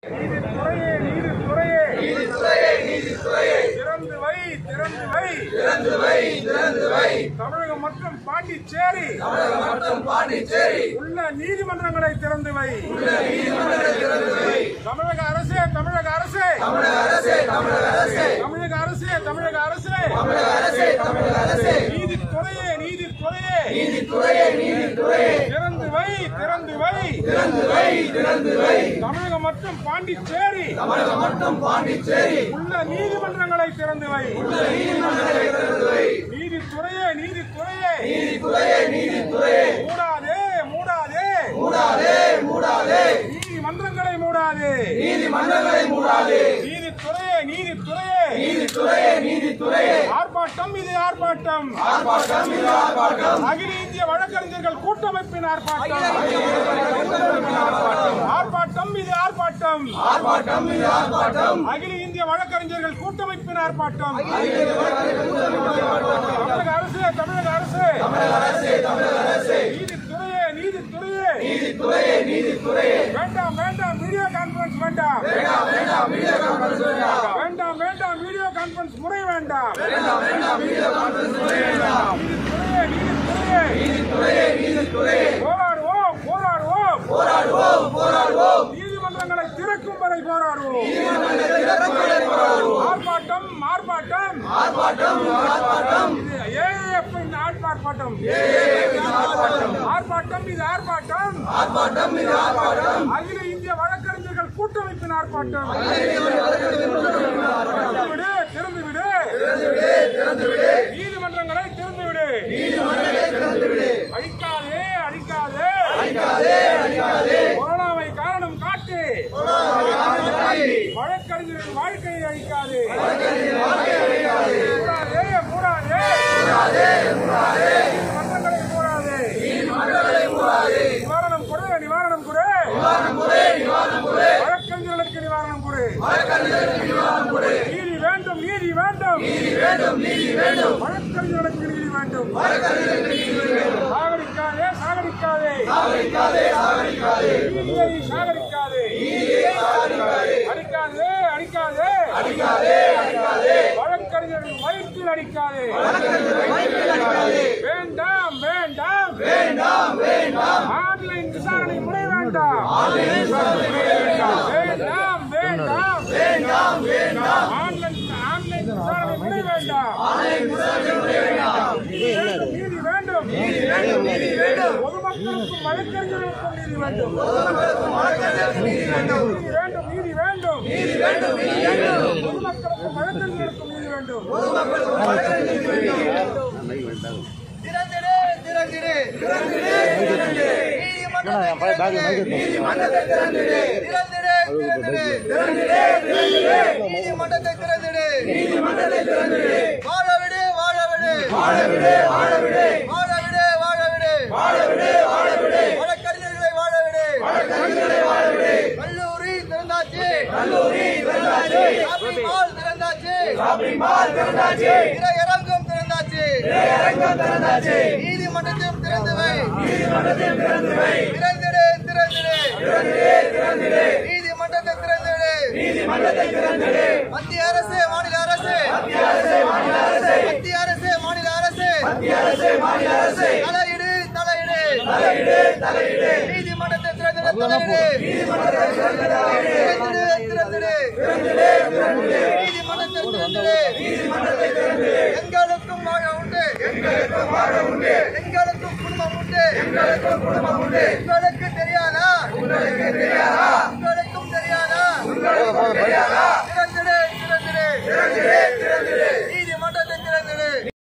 நீதித்துறையே நீதித்துறையே நீதித்துறையே திறந்து வை திறந்து வை திறந்து வை திறந்து வை தமிழகம் மற்றும் பாண்டிச்சேரி தமிழகம் மற்றும் பாண்டிச்சேரி உள்ள நீதிமன்றங்களை திறந்து வை உள்ள நீதிமன்றங்களை திறந்து வை தமிழக அரசே தமிழக அரசே தமிழக அரசே தமிழக அரசே தமிழக அரசே தமிழக அரசே தமிழக அரசே தமிழக அரசே நீதித்துறையே நீதித்துறையே நீதித்துறையே நீதித்துறையே திறந்து வை திறந்து வை திறந்து வை திறந்து வை தமிழகம் மற்றும் பாண்டிச்சேரி தமிழகம் மற்றும் பாண்டிச்சேரி உள்ள நீதிமன்றங்களை திறந்து வை உள்ள நீதிமன்றங்களை திறந்து வை நீதித்துறையே நீதித்துறையே நீதித்துறையே நீதித்துறையே மூடாதே மூடாதே மூடாதே மூடாதே நீதிமன்றங்களை மூடாதே நீதிமன்றங்களை மூடாதே நீதித்துறையே நீதித்துறையே நீதித்துறையே நீதித்துறையே ஆர்ப்பாட்டம் இது ஆர்ப்பாட்டம் ஆர்ப்பாட்டம் இது ஆர்ப்பாட்டம் அகில இந்திய வழக்கறிஞர்கள் கூட்டமைப்பின் ஆர்ப்பாட்டம் ஆர்ப்பாட்டம் இது ஆர்ப்பாட்டம் ஆர்ப்பாட்டம் இது ஆர்ப்பாட்டம் அகில இந்திய வழக்கறிஞர்கள் கூட்டமைப்பின் ஆர்ப்பாட்டம் தமிழக அரசு தமிழக அரசு தமிழக அரசே தமிழக அரசே நீதித்துறையே நீதித்துறையே நீதித்துறையே நீதித்துறையே வேண்டாம் வேண்டாம் வீடியோ கான்பரன்ஸ் வேண்டாம் வேண்டாம் வேண்டாம் வீடியோ கான்பரன்ஸ் வேண்டாம் வேண்டாம் வேண்டாம் வீடியோ கான்பரன்ஸ் முறை வேண்டாம் வேண்டாம் வேண்டாம் வீடியோ கான்பரன்ஸ் வேண்டாம் நீதித்துறையே நீதித்துறையே நீதித்துறையே நீதித்துறையே போராடுவோம் போராடுவோம் போராடுவோம் போராடுவோம் நீதிமன்றங்களை திறக்கும் வரை போராடுவோம் ஆர்ப்பாட்டம் ஆர்ப்பாட்டம் ஆர்ப்பாட்டம் ஆர்ப்பாட்டம் இது ஏஎஃப் இன் ஆர்ப்பாட்டம் ஆர்ப்பாட்டம் இது ஆர்ப்பாட்டம் ஆர்ப்பாட்டம் இது ஆர்ப்பாட்டம் அகில இந்திய வழக்கறிஞர்கள் கூட்டமைப்பின் ஆர்ப்பாட்டம் திறந்து விடு திறந்து விடு திறந்து விடு நீதிமன்றங்களை திறந்து விடு அழிக்காதே அழிக்காதே அடிக்காதே அடிக்காதே கொரோனாவை காரணம் காட்டு வழக்கறிஞரின் வாழ்க்கையை அழிக்காதே மூடாதே மூடாதே நீதிமன்றங்களை மூடாதே நீதிமன்றங்களை மூடாதே நிவாரணம் கொடு நிவாரணம் கொடு நிவாரணம் கொடு நிவாரணம் கொடு வழக்கறிஞர்களுக்கு நிவாரணம் கொடு வழக்கறிஞர்களுக்கு நிவாரணம் கொடு நீதி வேண்டும் நீதி வேண்டும் நீதி வேண்டும் நீதி வேண்டும் வழக்கறிஞர்களுக்கு நீதி வேண்டும் வழக்கறிஞர்களுக்கு நீதி வேண்டும் சாகடிக்காதே சாகடிக்காதே சாகரிக்காதே சாகரிக்காதே நீதியை சாகடிக்காதே நீதியை சாகரிக்காதே அடிக்காதே அடிக்காதே அடிக்காதே அடிக்காதே வழக்கறிஞரின் வயிற்றில் அடிக்காதே வழக்கறிஞர்களை வயிற்றில் அடிக்காதே வேண்டாம் வேண்டாம் வேண்டாம் வேண்டாம் ஆன்லைன் விசாரணை முறை வேண்டாம் ஆன்லைன் விசாரணை வேண்டாம் வேண்டாம் வேண்டாம் வேண்டாம் வேண்டாம் ஆன்லைன் ஆன்லைன் விசாரணை முறை வேண்டாம் ஆன்லைன் விசாரணை வேண்டாம் நீதி வேண்டும் நீதி வேண்டும் நீதி வேண்டும் நீதி வேண்டும் பொதுமக்களுக்கும் வழக்கறிஞர்களுக்கும் நீதி வேண்டும் பொதுமக்களுக்கும் வழக்கறிஞர்களுக்கு நீதி வேண்டும் நீதி வேண்டும் நீதி வேண்டும் நீதி வேண்டும் நீதி வேண்டும் பொதுமக்களுக்கும் வழக்கறிஞர்களுக்கும் நீதி வேண்டும் பொதுமக்களுக்கும் வழக்கறிஞர்களுக்கு நீதி வேண்டும் திறந்திடு திறந்திடு திறந்திடு திறந்திடு நீதிமன்றத்தை திறந்திடு நீதிமன்றத்தை திறந்திடு திறந்திடு திறந்திடு திறந்திடு நீதிமன்றத்தை திறந்திடு நீதிமன்றத்தை திறந்திடு வாழ விடு வாழ விடு வாழ விடு வாழ விடு வாழ விடு வாழ விடு வாழ விடு வாழ விடு வழக்கறிஞர்களை வாழ விடு வழக்கறிஞர்களை வாழ விடு கல்லூரி திறந்தாச்சு கல்லூரி திறந்தாச்சு ஷாப்பிங் மால் திறந்தாச்சு ஷாப்பிங் மால் திறந்தாச்சு திரையரங்கம் திறந்தாச்சு திரையரங்கம் திறந்தாச்சு நீதிமன்றத்தையும் திறந்து வை நீதிமன்றத்தை திறந்து வை திறந்திடு திறந்திடு திறந்திடு திறந்திடு நீதிமன்றத்தை திறந்திடு நீதிமன்றத்தை திறந்திடு மத்திய அரசு மாநில அரசு மத்திய அரசு மாநில அரசு மத்திய அரசு மாநில அரசு மத்திய அரசு மாநில அரசு தலையிடு தலையிடு தலையிடு தலையிடு நீதிமன்றத்தை திறந்திட தலையிடு நீதிமன்றத்தை திறந்து தலையிடு திறந்திடு திறந்திடு திறந்திடு திறந்திடு நீதிமன்றத்தை திறந்திடு நீதிமன்றத்தை திறந்திடு எங்களுக்கும் வாழ உண்டு எங்களுக்கும் வாழ உண்டு எங்களுக்கும் குடும்பம் உண்டு எங்களுக்கும் குடும்பம் உண்டு உங்களுக்கு தெரியாதா உங்களுக்கு தெரியாதா உங்களுக்கும் தெரியாதா உங்களுக்கும் தெரியாதா திறந்திடு திறந்திடு திறந்திடு திறந்திடு